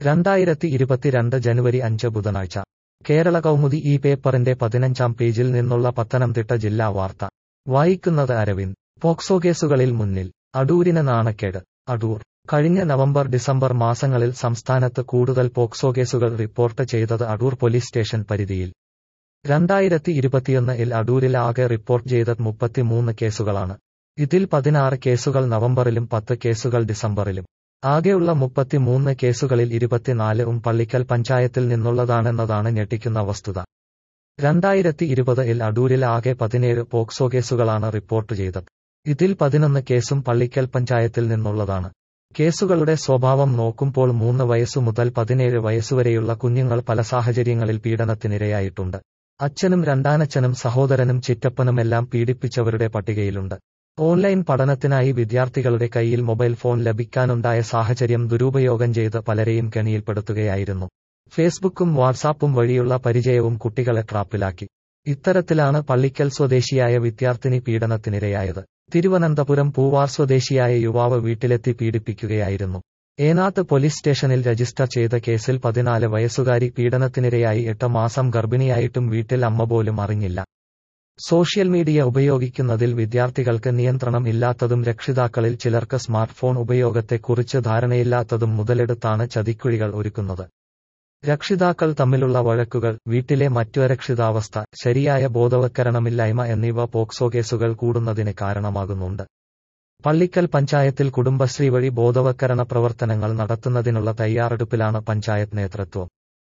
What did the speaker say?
രണ്ടായിരത്തി ഇരുപത്തിരണ്ട് ജനുവരി അഞ്ച് ബുധനാഴ്ച കേരള കൗമുദി ഈ പേപ്പറിന്റെ പതിനഞ്ചാം പേജിൽ നിന്നുള്ള പത്തനംതിട്ട ജില്ലാ വാർത്ത വായിക്കുന്നത് അരവിന്ദ് പോക്സോ കേസുകളിൽ മുന്നിൽ അടൂരിന് നാണക്കേട് അടൂർ കഴിഞ്ഞ നവംബർ ഡിസംബർ മാസങ്ങളിൽ സംസ്ഥാനത്ത് കൂടുതൽ പോക്സോ കേസുകൾ റിപ്പോർട്ട് ചെയ്തത് അടൂർ പോലീസ് സ്റ്റേഷൻ പരിധിയിൽ രണ്ടായിരത്തി ഇരുപത്തിയൊന്ന് ഇൽ അടൂരിൽ ആകെ റിപ്പോർട്ട് ചെയ്തത് മുപ്പത്തിമൂന്ന് കേസുകളാണ് ഇതിൽ പതിനാറ് കേസുകൾ നവംബറിലും പത്ത് കേസുകൾ ഡിസംബറിലും ആകെയുള്ള മുപ്പത്തിമൂന്ന് കേസുകളിൽ ഇരുപത്തിനാല് ഉം പള്ളിക്കൽ പഞ്ചായത്തിൽ നിന്നുള്ളതാണെന്നതാണ് ഞെട്ടിക്കുന്ന വസ്തുത രണ്ടായിരത്തി ഇരുപത് ഇൽ അടൂരിൽ ആകെ പതിനേഴ് പോക്സോ കേസുകളാണ് റിപ്പോർട്ട് ചെയ്തത് ഇതിൽ പതിനൊന്ന് കേസും പള്ളിക്കൽ പഞ്ചായത്തിൽ നിന്നുള്ളതാണ് കേസുകളുടെ സ്വഭാവം നോക്കുമ്പോൾ മൂന്ന് വയസ്സു മുതൽ പതിനേഴ് വയസ്സുവരെയുള്ള കുഞ്ഞുങ്ങൾ പല സാഹചര്യങ്ങളിൽ പീഡനത്തിനിരയായിട്ടുണ്ട് അച്ഛനും രണ്ടാനച്ഛനും സഹോദരനും ചിറ്റപ്പനുമെല്ലാം പീഡിപ്പിച്ചവരുടെ പട്ടികയിലുണ്ട് ഓൺലൈൻ പഠനത്തിനായി വിദ്യാർത്ഥികളുടെ കയ്യിൽ മൊബൈൽ ഫോൺ ലഭിക്കാനുണ്ടായ സാഹചര്യം ദുരുപയോഗം ചെയ്ത് പലരെയും കെണിയിൽപ്പെടുത്തുകയായിരുന്നു ഫേസ്ബുക്കും വാട്സാപ്പും വഴിയുള്ള പരിചയവും കുട്ടികളെ ട്രാപ്പിലാക്കി ഇത്തരത്തിലാണ് പള്ളിക്കൽ സ്വദേശിയായ വിദ്യാർത്ഥിനി പീഡനത്തിനിരയായത് തിരുവനന്തപുരം പൂവാർ സ്വദേശിയായ യുവാവ് വീട്ടിലെത്തി പീഡിപ്പിക്കുകയായിരുന്നു ഏനാത്ത് പോലീസ് സ്റ്റേഷനിൽ രജിസ്റ്റർ ചെയ്ത കേസിൽ പതിനാല് വയസ്സുകാരി പീഡനത്തിനിരയായി എട്ട് മാസം ഗർഭിണിയായിട്ടും വീട്ടിൽ അമ്മ പോലും അറിഞ്ഞില്ല സോഷ്യൽ മീഡിയ ഉപയോഗിക്കുന്നതിൽ വിദ്യാർത്ഥികൾക്ക് നിയന്ത്രണം ഇല്ലാത്തതും രക്ഷിതാക്കളിൽ ചിലർക്ക് സ്മാർട്ട് ഫോൺ ഉപയോഗത്തെക്കുറിച്ച് ധാരണയില്ലാത്തതും മുതലെടുത്താണ് ചതിക്കുഴികൾ ഒരുക്കുന്നത് രക്ഷിതാക്കൾ തമ്മിലുള്ള വഴക്കുകൾ വീട്ടിലെ മറ്റൊരക്ഷിതാവസ്ഥ ശരിയായ ബോധവൽക്കരണമില്ലായ്മ എന്നിവ പോക്സോ കേസുകൾ കൂടുന്നതിന് കാരണമാകുന്നുണ്ട് പള്ളിക്കൽ പഞ്ചായത്തിൽ കുടുംബശ്രീ വഴി ബോധവൽക്കരണ പ്രവർത്തനങ്ങൾ നടത്തുന്നതിനുള്ള തയ്യാറെടുപ്പിലാണ് പഞ്ചായത്ത് നേതൃത്വം